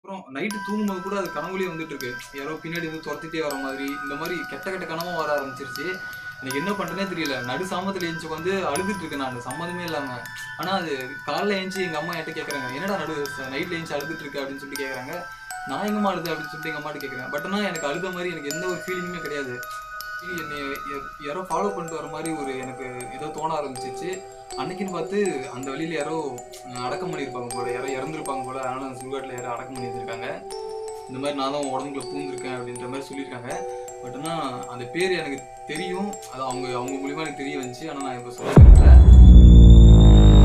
அப்புறம் நைட்டு தூங்கும்போது கூட அது கனவுலயே வந்துட்டு இருக்கு யாரோ பின்னாடி வந்து துரத்திட்டே வர மாதிரி இந்த மாதிரி கெட்ட கெட்ட கனவும் வர ஆரம்பிச்சிருச்சு எனக்கு என்ன பண்றேனே தெரியல நடு சாமத்துல எழுந்துச்சு வந்து அழுதுட்டு இருக்கேன் நான் சம்மந்தமே இல்லாம ஆனா அது காலைல எழுந்துச்சு எங்க அம்மா என்கிட்ட கேக்குறாங்க என்னடா நடு நைட்ல எழுந்துச்சு அழுதுட்டு இருக்கு அப்படின்னு சொல்லிட்டு கேக்குறாங்க நான் எங்கம்மா அழுது அப்படின்னு சொல்லிட்டு எங்க அம்மாட்ட கேக்குறேன் பட் ஆனா எனக்கு அழுத மாதிரி எனக்கு எந்த ஒரு ஃபீலிங்குமே கிடையாது என்னை யா- யாரோ ஃபாலோ பண்ணிட்டு வர மாதிரி ஒரு எனக்கு ஏதோ தோண ஆரம்பிச்சிச்சு அன்னைக்குன்னு பார்த்து அந்த வழியில யாரோ அஹ், அடக்கம் பண்ணியிருப்பாங்க போல யாரோ இறந்துருப்பாங்க போல அதனால அந்த சுடுகாட்டில் யாரோ அடக்கம் பண்ணியிருக்காங்க இந்த மாதிரி நான் தான் உன் உடம்புல பூந்திருக்கேன் அப்படின்ற மாதிரி சொல்லியிருக்காங்க பட் ஆனால் அந்த பேர் எனக்கு தெரியும் அது அவங்க அவங்க மூலியமா எனக்கு தெரிய வந்துச்சு ஆனால் நான் இப்போ சொல்ல விரும்பல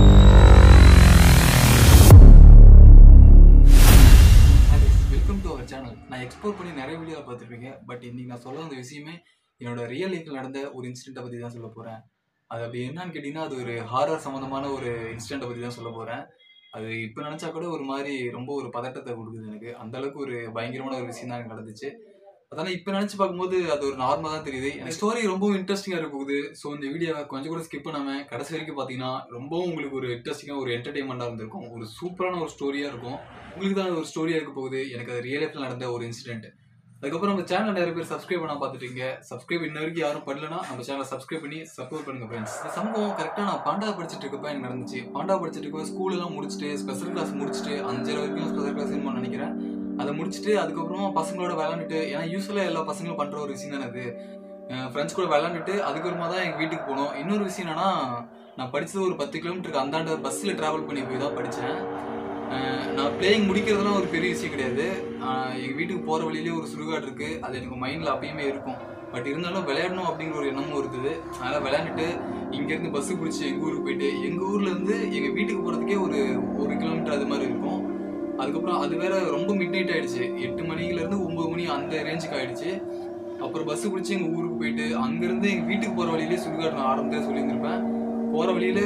வெல்கம் டு அவர் சேனல் நான் எக்ஸ்ப்ளோர் பண்ணி நிறைய வீடியோ பார்த்துருப்பீங்க பட் இன்னைக்கு நான் சொல்ல வந்த விஷயமே என்னோட ரியல் லைஃப்பில் நடந்த ஒரு இன்சிடென்ட்டை பற்றி தான் சொல்ல போகிறேன் அது அப்படி என்னன்னு கேட்டிங்கன்னா அது ஒரு ஹாரர் சம்மந்தமான ஒரு இன்சிடென்ட்டை பற்றி தான் சொல்ல போகிறேன் அது இப்போ நினச்சா கூட ஒரு மாதிரி ரொம்ப ஒரு பதட்டத்தை கொடுக்குது எனக்கு அந்த அளவுக்கு ஒரு பயங்கரமான ஒரு விஷயம் தான் எனக்கு நடந்துச்சு அதனால் இப்போ நினச்சி பார்க்கும்போது அது ஒரு நார்மலாக தான் தெரியுது எனக்கு ஸ்டோரி ரொம்ப இன்ட்ரெஸ்டிங்காக இருக்க போகுது ஸோ இந்த வீடியோவை கொஞ்சம் கூட ஸ்கிப் பண்ணாமல் கடைசி வரைக்கும் பார்த்தீங்கன்னா ரொம்பவும் உங்களுக்கு ஒரு இன்ட்ரெஸ்டிங்காக ஒரு என்டர்டைன்மெண்ட்டாக இருந்திருக்கும் ஒரு சூப்பரான ஒரு ஸ்டோரியாக இருக்கும் உங்களுக்கு தான் அது ஒரு ஸ்டோரியாக இருக்க போகுது எனக்கு அது ரியல் லைஃப்பில் நடந்த ஒரு இன்சிடென்ட் அதுக்கப்புறம் நம்ம சேனல் நிறைய பேர் சப்ஸ்கிரைப் பண்ணா பார்த்துட்டீங்க சப்ஸ்கிரைப் இன்ன வரைக்கும் யாரும் பண்ணலனா நம்ம சேனலை சப்ஸ்கிரைப் பண்ணி சப்போர்ட் பண்ணுங்க ஃப்ரெண்ட்ஸ் இந்த சம்பவம் கரெக்டாக நான் பாண்டா படிச்சுட்டு இருக்கப்ப எனக்கு நடந்துச்சு பாண்டா படிச்சுட்டு இருக்க ஸ்கூல் எல்லாம் முடிச்சுட்டு ஸ்பெஷல் கிளாஸ் முடிச்சுட்டு அஞ்சரை வரைக்கும் ஸ்பெஷல் கிளாஸ் நினைக்கிறேன் அதை முடிச்சுட்டு அதுக்கப்புறமா பசங்களோட விளாண்டுட்டு ஏன்னா யூஸ்வலாக எல்லா பசங்களும் பண்ணுற ஒரு விஷயம் தானே அது ஃப்ரெண்ட்ஸ் கூட விளாண்டுட்டு அதுக்கப்புறமா தான் எங்கள் வீட்டுக்கு போனோம் இன்னொரு விஷயம் என்னன்னா நான் படிச்சது ஒரு பத்து கிலோமீட்டருக்கு அந்தாண்ட பஸ்ஸில் ட்ராவல் பண்ணி போய் தான் படித்தேன் நான் பிளேயிங் முடிக்கிறதுலாம் ஒரு பெரிய விஷயம் கிடையாது எங்கள் வீட்டுக்கு போகிற வழியிலே ஒரு சுடுகாடு இருக்குது அது எனக்கு மைண்டில் அப்பயுமே இருக்கும் பட் இருந்தாலும் விளையாடணும் அப்படிங்கிற ஒரு எண்ணமும் இருக்குது அதனால் விளையாண்டுட்டு இங்கேருந்து பஸ்ஸு பிடிச்சி எங்கள் ஊருக்கு போயிட்டு எங்கள் ஊர்லேருந்து எங்கள் வீட்டுக்கு போகிறதுக்கே ஒரு ஒரு கிலோமீட்டர் அது மாதிரி இருக்கும் அதுக்கப்புறம் அது வேற ரொம்ப மிட் நைட் ஆயிடுச்சு எட்டு மணிலேருந்து ஒம்பது மணி அந்த ரேஞ்சுக்கு ஆயிடுச்சு அப்புறம் பஸ் பிடிச்சி எங்கள் ஊருக்கு போயிட்டு அங்கேருந்து எங்கள் வீட்டுக்கு போகிற வழியிலே சுடுகாடு நான் ஆரம்பத்தில் சொல்லியிருந்திருப்பேன் போகிற வழியில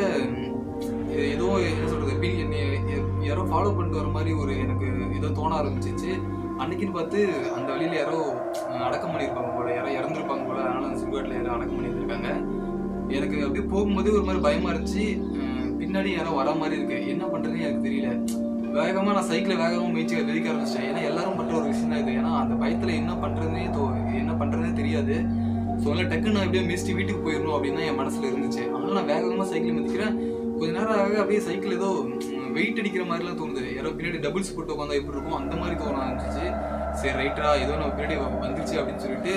ம், ஏதோ என்ன சொல்கிறது பி என்னை யா- யாரோ ஃபாலோ பண்ணிட்டு வர மாதிரி ஒரு எனக்கு ஏதோ தோண ஆரம்பிச்சிச்சு அன்னைக்குன்னு பார்த்து அந்த வழியில யாரோ அஹ், அடக்கம் பண்ணியிருப்பாங்க போல யாரோ இறந்துருப்பாங்க போல அதனால அந்த சுடுகாட்டில் யாரோ அடக்கம் பண்ணியிருக்காங்க எனக்கு அப்படியே போகும்போது ஒரு மாதிரி பயமா இருந்துச்சு அஹ், பின்னாடி யாரோ வர மாதிரி இருக்கு என்ன பண்றதுன்னு எனக்கு தெரியல வேகமா நான் சைக்கிளை வேகமா முயற்சி வெடிக்க ஆரம்பிச்சிட்டேன் ஏன்னா எல்லாரும் பண்ற ஒரு விஷயம் தான் இது ஏன்னா அந்த பயத்துல என்ன பண்றதுனே தோ என்ன பண்றதுனே தெரியாது ஸோ அதனால டக்குன்னு நான் எப்படியோ மிஸ்டி வீட்டுக்கு போயிடணும் அப்படின்னு தான் என் மனசுல இருந்துச்சு அதனால நான் வேகமா சைக்கிள் மிதிக்கிறேன் கொஞ்ச நேரம் ஆக அப்படியே சைக்கிள் ஏதோ வெயிட் அடிக்கிற மாதிரிலாம் தோணுது யாரோ பின்னாடி டபுள்ஸ் போட்டு உட்காந்தா எப்படி இருக்கும் அந்த மாதிரி தோண ஆரம்பிச்சிச்சு சரி ரைட்டா ஏதோ நம்ம பின்னாடி வந்துருச்சு அப்படின்னு சொல்லிட்டு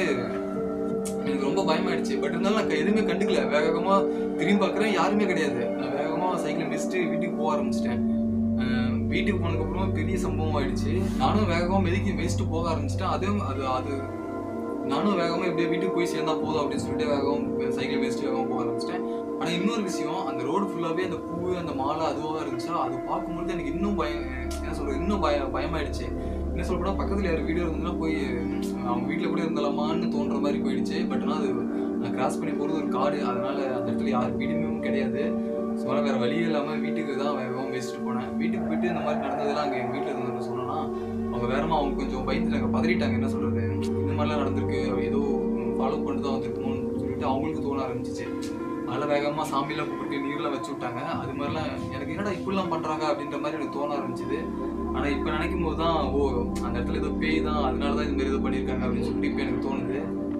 எனக்கு ரொம்ப பயமாயிடுச்சு பட் இருந்தாலும் நான் எதுவுமே கண்டுக்கல வேகமா திரும்பி பார்க்குறேன் யாருமே கிடையாது நான் வேகமா சைக்கிள் மிஸ்ட்டு வீட்டுக்கு போக ஆரம்பிச்சிட்டேன் அஹ் வீட்டுக்கு போனதுக்கப்புறம் பெரிய சம்பவம் ஆயிடுச்சு நானும் வேகமா மெதிக்கி மெதிச்சுட்டு போக ஆரம்பிச்சிட்டேன் அதுவும் அது அது நானும் வேகமா இப்படியே வீட்டுக்கு போய் சேர்ந்தா போதும் அப்படின்னு சொல்லிட்டு வேகம் சைக்கிள் மிதிச்சுட்டு வேகமா போக ஆரம்பிச்சிட்டேன் ஆனா இன்னொரு விஷயம் அந்த ரோடு ஃபுல்லாவே அந்த பூ அந்த மாலை அதுவாக இருந்துச்சா அது பார்க்கும்போது எனக்கு இன்னும் பயம் என்ன சொல்றது இன்னும் பய பயமாயிடுச்சு என்ன சொல்ல போனா பக்கத்துல யார் வீடியோ இருந்ததுன்னா போய் அவங்க வீட்டில் கூட இருந்தலாமான்னு தோன்ற மாதிரி போயிடுச்சு பட் ஆனால் அது நான் கிராஸ் பண்ணி போகிறது ஒரு காடு அதனால அந்த இடத்துல யார் வீடுமே கிடையாது ஸோ அதனால் வேறு வழியே இல்லாமல் வீட்டுக்கு தான் வேகமாக பேசிட்டு போனேன் வீட்டுக்கு போயிட்டு இந்த மாதிரி நடந்ததெல்லாம் அங்கே எங்கள் வீட்டில் இருந்தவங்க சொன்னோன்னா அவங்க வேறமா அவங்க கொஞ்சம் பயந்துட்டாங்க பதறிட்டாங்க என்ன சொல்கிறது இந்த மாதிரிலாம் நடந்திருக்கு ஏதோ ஃபாலோ பண்ணிட்டு தான் வந்திருக்குமோன்னு சொல்லிட்டு அவங்களுக்கு தோண ஆரம்பிச்சிச்சு அதெல்லாம் வேகமாக சாமியெல்லாம் கூப்பிட்டு நீர்லாம் வச்சு விட்டாங்க அது மாதிரிலாம் எனக்கு என்னடா இப்படிலாம் பண்ணுறாங்க அப்படின்ற மாதிரி எனக்கு தோண ஆரம்பிச்சுது ஆனால் இப்போ நினைக்கும் போது தான் ஓ அந்த இடத்துல ஏதோ பேய் தான் அதனால தான் இது மாதிரி ஏதோ பண்ணியிருக்காங்க அப்படின்னு சொல்லிட்டு இப்போ எனக்கு தோணுது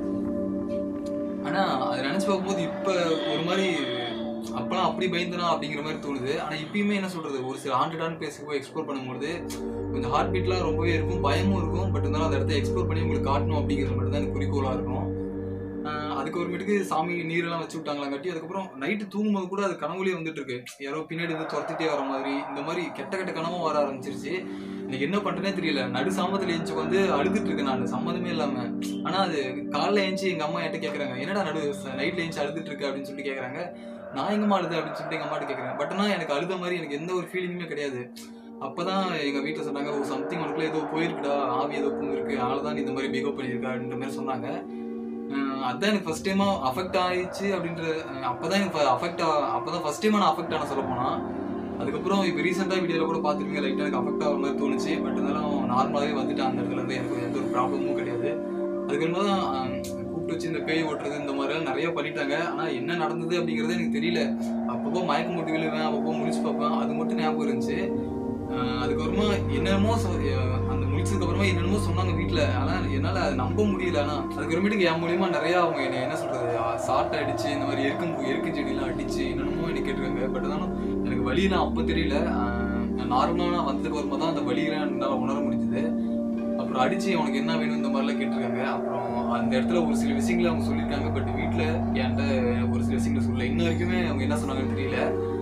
ஆனால் அதை நினச்சி பார்க்கும்போது இப்போ ஒரு மாதிரி அப்பெல்லாம் அப்படி பயந்தனா அப்படிங்கிற மாதிரி தோணுது ஆனால் இப்பயுமே என்ன சொல்கிறது ஒரு சில ஹாண்டடான பிளேஸுக்கு போய் எக்ஸ்ப்ளோர் பண்ணும்போது கொஞ்சம் ஹார்ட் பீட்லாம் ரொம்பவே இருக்கும் பயமும் இருக்கும் பட் இருந்தாலும் அந்த இடத்த எக்ஸ்ப்ளோர் பண்ணி உங்களுக்கு காட்டணும் அப்படிங்கிறது மட்டும் தான் எனக்கு குறிக்கோளாக இருக்கும் ஆஹ் அதுக்கு அப்புறமேட்டுக்கு சாமி நீரெல்லாம் வச்சு விட்டாங்களாங்காட்டி அதுக்கப்புறம் நைட்டு தூங்கும்போது கூட அது கனவுலேயே வந்துட்டு இருக்கு யாரோ பின்னாடி வந்து துரத்திட்டே வர மாதிரி இந்த மாதிரி கெட்ட கெட்ட கனவும் வர ஆரம்பிச்சிருச்சு எனக்கு என்ன பண்றேனே தெரியல நடு சாமத்துல எழுந்துச்சு வந்து அழுதுட்டு இருக்கேன் நான் சம்மந்தமே இல்லாம ஆனா அது காலைல எழுந்துச்சு எங்க அம்மா என்கிட்ட கேக்குறாங்க என்னடா நடு நைட்ல எழுந்துச்சு அழுதுட்டு இருக்க அப்படின்னு சொல்லிட்டு கேக்குறாங்க நான் எங்கம்மா அழுது அப்படின்னு சொல்லிட்டு எங்க அம்மாட்ட கேக்குறேன் பட் ஆனா எனக்கு அழுத மாதிரி எனக்கு எந்த ஒரு ஃபீலிங்குமே கிடையாது அப்பதான் எங்க வீட்டுல சொன்னாங்க ஓ சம்திங் உனக்குள்ள ஏதோ போயிருக்குடா ஆவி ஏதோ பூந்திருக்கு அதனால தான் நீ இந்த மாதிரி பிகவ் பண்ணியிருக்க அப்படின்ற மாதிரி சொன்னாங்க அஹ் அதான் எனக்கு ஃபர்ஸ்ட் டைமா அஃபெக்ட் ஆயிடுச்சு அப்படின்ற அஹ் அப்பதான் எனக்கு அஃபெக்ட் அப்பதான் ஃபர்ஸ்ட் டைமா நான் அஃபெக்ட் ஆன சொல்ல போனா அதுக்கப்புறம் இப்போ ரீசெண்டாக வீடியோவில் கூட பார்த்துருப்பீங்க லைட்டாக எனக்கு அஃபெக்ட் ஆகிற மாதிரி தோணுச்சு பட் இருந்தாலும் நார்மலாகவே வந்துட்டு அந்த இடத்துல இருந்து எனக்கு எந்த ஒரு ப்ராப்ளமும் கிடையாது அதுக்கப்புறமா தான் அஹ், கூப்பிட்டு வச்சு இந்த பேய் ஓட்டுறது இந்த மாதிரிலாம் நிறைய பண்ணிட்டாங்க ஆனால் என்ன நடந்தது அப்படிங்கிறது எனக்கு தெரியல அப்பப்போ மயக்கம் போட்டு விழுவேன் அப்பப்போ முடிச்சு பார்ப்பேன் அது மட்டும் ஞாபகம் இருந்துச்சு அஹ், அதுக்கப்புறமா என்னென்னமோ சொ- அஹ், அந்த மாதிரி என்னென்னமோ சொன்னாங்க வீட்டில் ஆனால் என்னால் அதை நம்ப முடியல ஆனால் அதுக்கப்புறமேட்டுக்கு என் மூலியமா நிறையா அவங்க என்னை என்ன சொல்கிறது சாட்டை அடிச்சு இந்த மாதிரி எருக்கும் எருக்கு செடியெல்லாம் அடிச்சு என்னென்னமோ என்னை கேட்டிருக்காங்க பட் இருந்தாலும் எனக்கு வழியெல்லாம் அப்போ தெரியல ஆஹ் நான் நார்மலாக நான் வந்ததுக்கு வரும்போது தான் அந்த வழியெல்லாம் என்னால் உணர முடிஞ்சுது அப்புறம் அடிச்சு உனக்கு என்ன வேணும் இந்த மாதிரிலாம் கேட்டிருக்காங்க அப்புறம் அந்த இடத்துல ஒரு சில விஷயங்களை அவங்க சொல்லியிருக்காங்க பட் வீட்டில் என்கிட்ட ஒரு சில விஷயங்களை சொல்லல இன்ன வரைக்குமே அவங்க என்ன சொன்னாங்கன்னு தெரியல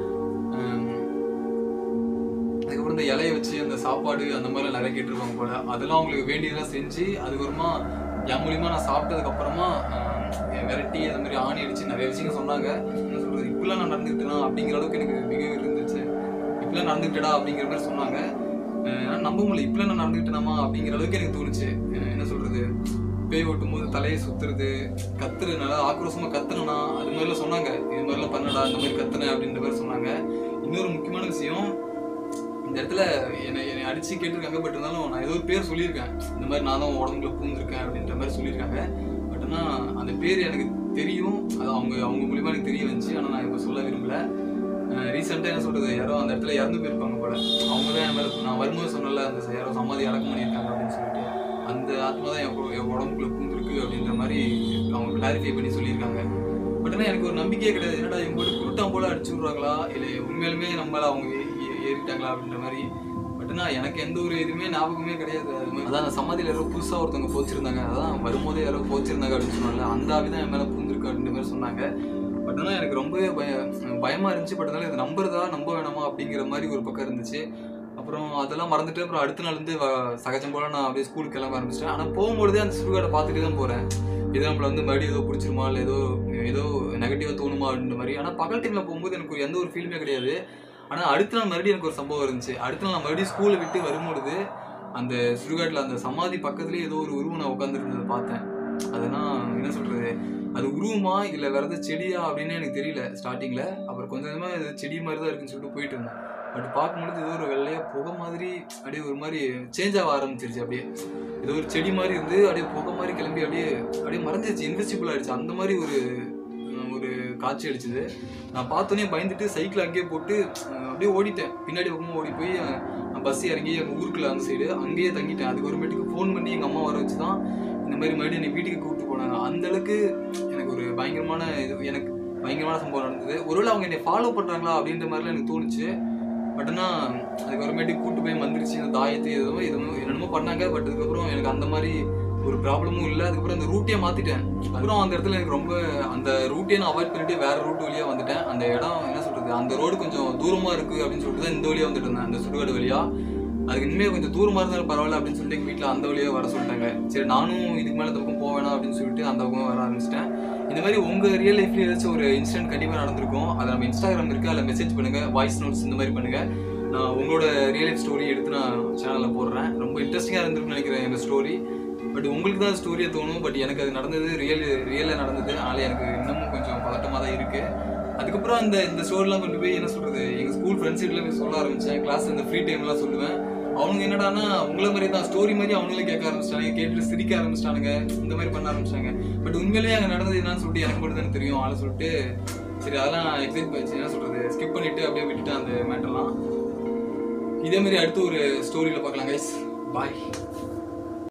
ஆம், அதுக்கப்புறம் இந்த இலைய வச்சு அந்த சாப்பாடு அந்த மாதிரிலாம் நிறைய கேட்டிருப்பாங்க போல அதெல்லாம் அவங்களுக்கு வேண்டியதெல்லாம் செஞ்சு அதுக்கப்புறமா என் மூலியமா நான் சாப்பிட்டதுக்கு அப்புறமா ஆஹ், விரட்டி அந்த மாதிரி ஆணி அடிச்சு நிறைய விஷயங்கள் சொன்னாங்க என்ன சொல்றது இப்படிலாம் நான் நடந்துக்கிட்டேனா அப்படிங்கிற அளவுக்கு எனக்கு பிஹேவியர் இருந்துச்சு இப்படிலாம் நடந்துக்கிட்டடா அப்படிங்கிற மாதிரி சொன்னாங்க அஹ் நான் நம்ப முடியல இப்படிலாம் நான் நடந்துக்கிட்டேனாமா அப்படிங்கிற அளவுக்கு எனக்கு தோணுச்சு அஹ் என்ன சொல்றது பேய் ஓட்டும் போது தலையை சுத்துறது கத்துறது நல்லா ஆக்ரோஷமா கத்துனா அது மாதிரிலாம் சொன்னாங்க இது மாதிரிலாம் பண்ணடா இந்த மாதிரி கத்துனேன் அப்படின்ற மாதிரி சொன்னாங்க இன்னொரு முக்கியமான விஷயம் இந்த இடத்துல என்னை என்னை அடிச்சு கேட்டிருக்காங்க பட் இருந்தாலும் நான் ஏதோ ஒரு பேர் சொல்லியிருக்கேன் இந்த மாதிரி நான் தான் உடம்புல பூந்திருக்கேன் அப்படின்ற மாதிரி சொல்லியிருக்காங்க பட் ஆனால் அந்த பேர் எனக்கு தெரியும் அது அவங்க அவங்க மூலியமா எனக்கு தெரிய வந்துச்சு ஆனால் நான் இப்போ சொல்ல விரும்பல ரீசெண்டாக என்ன சொல்றது யாரோ அந்த இடத்துல இறந்து போயிருப்பாங்க போல அவங்க தான் என் மேல நான் வரும்போது சொன்னல அந்த யாரோ சமாதி அடக்கம் பண்ணியிருக்காங்க அப்படின்னு சொல்லிட்டு அந்த ஆத்மா தான் என் உ- என் உடம்புக்குள்ள பூந்திருக்கு அப்படின்ற மாதிரி அவங்க கிளாரிஃபை பண்ணி சொல்லியிருக்காங்க பட் ஆனால் எனக்கு ஒரு நம்பிக்கையே கிடையாது என்னடா இவங்க போட்டு குருட்டாம் போல அடிச்சு விட்றாங்களா இல்லை உண்மையாலுமே நம்மள அவங்க ஏ- ஏ- ஏறிட்டாங்களா அப்படின்ற மாதிரி பட் ஆனால் எனக்கு எந்த ஒரு இதுவுமே ஞாபகமே கிடையாது அது மாதிரி அதான் அந்த சமாதியில் யாரோ புதுசாக ஒருத்தவங்க போச்சிருந்தாங்க அதான் வரும்போதே யாரோ போச்சிருந்தாங்க அப்படின்னு சொன்னாங்க அந்த ஆவி தான் என் மேலே பூந்திருக்கு அப்படின்ற மாதிரி சொன்னாங்க பட் ஆனால் எனக்கு ரொம்பவே பய பயமா இருந்துச்சு பட் அதனால இது நம்புறதா நம்ப வேணாமா அப்படிங்கிற மாதிரி ஒரு பக்கம் இருந்துச்சு அப்புறம் அதெல்லாம் மறந்துட்டு அப்புறம் அடுத்த நாள் இருந்து வ- சகஜம் போல நான் அப்படியே ஸ்கூலுக்கு கிளம்ப ஆரம்பிச்சிட்டேன் ஆனால் போகும்பொழுதே அந்த சுடுகாடை பார்த்துட்டு தான் போகிறேன் இது நம்மள வந்து மறுபடியும் ஏதோ பிடிச்சிருமா இல்லை ஏதோ ஏதோ நெகட்டிவாக தோணுமா அப்படின்ற மாதிரி ஆனால் பகல் டைமில் போகும்போது எனக்கு ஒரு எந்த ஒரு ஃபீலுமே கிடையாது ஆனால் அடுத்த நாள் மறுபடியும் எனக்கு ஒரு சம்பவம் இருந்துச்சு அடுத்த நாள் நான் மறுபடியும் ஸ்கூலை விட்டு வரும்பொழுது அந்த சுடுகாட்டில் அந்த சமாதி பக்கத்துலேயே ஏதோ ஒரு உருவம் நான் உட்காந்துருந்ததை பார்த்தேன் அதெல்லாம் என்ன சொல்கிறது அது உருவமா இல்லை வேற ஏதாவது செடியா அப்படின்னு எனக்கு தெரியல ஸ்டார்டிங்கில் அப்புறம் கொஞ்சம் கொஞ்சமாக இது செடி மாதிரி தான் இருக்குன்னு சொல்லிட்டு போயிட்டு இருந்தேன் பட் பார்க்கும்பொழுது ஏதோ ஒரு வெள்ளையா புகை மாதிரி அப்படியே ஒரு மாதிரி சேஞ்ச் ஆக ஆரம்பிச்சிருச்சு அப்படியே ஏதோ ஒரு செடி மாதிரி இருந்து அப்படியே புகை மாதிரி கிளம்பி அப்படியே அப்படியே மறைஞ்சிருச்சு இன்விசிபிள் ஆயிடுச்சு அந்த மாதிரி ஒரு அஹ், ஒரு காட்சி அடிச்சுது நான் பார்த்தோன்னே பயந்துட்டு சைக்கிள் அங்கேயே போட்டு அஹ், அப்படியே ஓடிட்டேன் பின்னாடி பக்கமாக ஓடி போய் அஹ், நான் பஸ் இறங்கி எங்கள் ஊருக்குள்ள அந்த சைடு அங்கேயே தங்கிட்டேன் அதுக்கு அப்புறமேட்டுக்கு ஃபோன் பண்ணி எங்கள் அம்மா வர வச்சு தான் இந்த மாதிரி மறுபடியும் என்னை வீட்டுக்கு கூப்பிட்டு போனாங்க அந்த அளவுக்கு எனக்கு ஒரு பயங்கரமான இது எனக்கு பயங்கரமான சம்பவம் நடந்தது ஒருவேளை அவங்க என்னை ஃபாலோ பண்ணுறாங்களா அப்படின்ற மாதிரிலாம் எனக்கு தோணுச்சு பட் ஆனால் அதுக்கப்புறமேட்டுக்கு கூட்டு போய் மந்திரிச்சு இந்த தாயத்து எதுவும் எதுவும் என்னென்னமோ பண்ணாங்க பட் அதுக்கப்புறம் எனக்கு அந்த மாதிரி ஒரு ப்ராப்ளமும் இல்லை அதுக்கப்புறம் அந்த ரூட்டே மாற்றிட்டேன் அப்புறம் அந்த இடத்துல எனக்கு ரொம்ப அந்த ரூட்டே நான் அவாய்ட் பண்ணிட்டு வேற ரூட் வழியாக வந்துட்டேன் அந்த இடம் என்ன சொல்றது அந்த ரோடு கொஞ்சம் தூரமாக இருக்குது அப்படின்னு சொல்லிட்டு தான் இந்த வழியாக வந்துட்டு இருந்தேன் அந்த சுடுகாடு வழியாக அதுக்கு இனிமே கொஞ்சம் தூரமா இருந்தாலும் பரவாயில்ல அப்படின்னு சொல்லிட்டு எங்க வீட்டில் அந்த வழியாக வர சொல்லிட்டாங்க சரி நானும் இதுக்கு மேலே இந்த பக்கம் போக வேணாம் அப்படின்னு சொல்லிட்டு அந்த பக்கம் வர ஆரம்பிச்சிட்டேன் இந்த மாதிரி உங்க ரியல் லைஃப்ல ஏதாச்சும் ஒரு இன்சிடென்ட் கண்டிப்பா நடந்திருக்கும் அதை நம்ம இன்ஸ்டாகிராம் இருக்கு அதில் மெசேஜ் பண்ணுங்க வாய்ஸ் நோட்ஸ் இந்த மாதிரி பண்ணுங்க நான் உங்களோட ரியல் லைஃப் ஸ்டோரி எடுத்து நான் சேனலில் போடுறேன் ரொம்ப இன்ட்ரெஸ்டிங்காக இருந்திருக்கும்னு நினைக்கிறேன் எங்கள் ஸ்டோரி பட் உங்களுக்கு தான் ஸ்டோரியை தோணும் பட் எனக்கு அது நடந்தது ரியல் ரியலில் நடந்தது அதனால எனக்கு இன்னமும் கொஞ்சம் பதட்டமாக தான் இருக்கு அதுக்கப்புறம் அந்த இந்த ஸ்டோரிலாம் கொண்டு போய் என்ன சொல்றது எங்க ஸ்கூல் ஃப்ரெண்ட்ஸ் கிட்ட போய் சொல்ல ஆரம்பிச்சேன் கிளாஸ் இந்த ஃப்ரீ டைம்லாம் சொல்லுவேன் அவங்க என்னடான்னா உங்கள மாதிரி தான் ஸ்டோரி மாதிரி அவங்களும் கேட்க ஆரம்பிச்சிட்டாங்க கேட்டு சிரிக்க ஆரம்பிச்சிட்டானுங்க இந்த மாதிரி பண்ண ஆரம்பிச்சாங்க பட் உண்மையிலேயே அங்கே நடந்தது என்னன்னு சொல்லிட்டு எனக்கு மட்டும் தானே தெரியும் ஆளை சொல்லிட்டு சரி அதெல்லாம் எக்ஸைட் போயிடுச்சு என்ன சொல்றது ஸ்கிப் பண்ணிட்டு அப்படியே விட்டுட்டேன் அந்த மேட்டர்லாம் இதே மாதிரி அடுத்து ஒரு ஸ்டோரியில் பார்க்கலாம் கைஸ் பாய்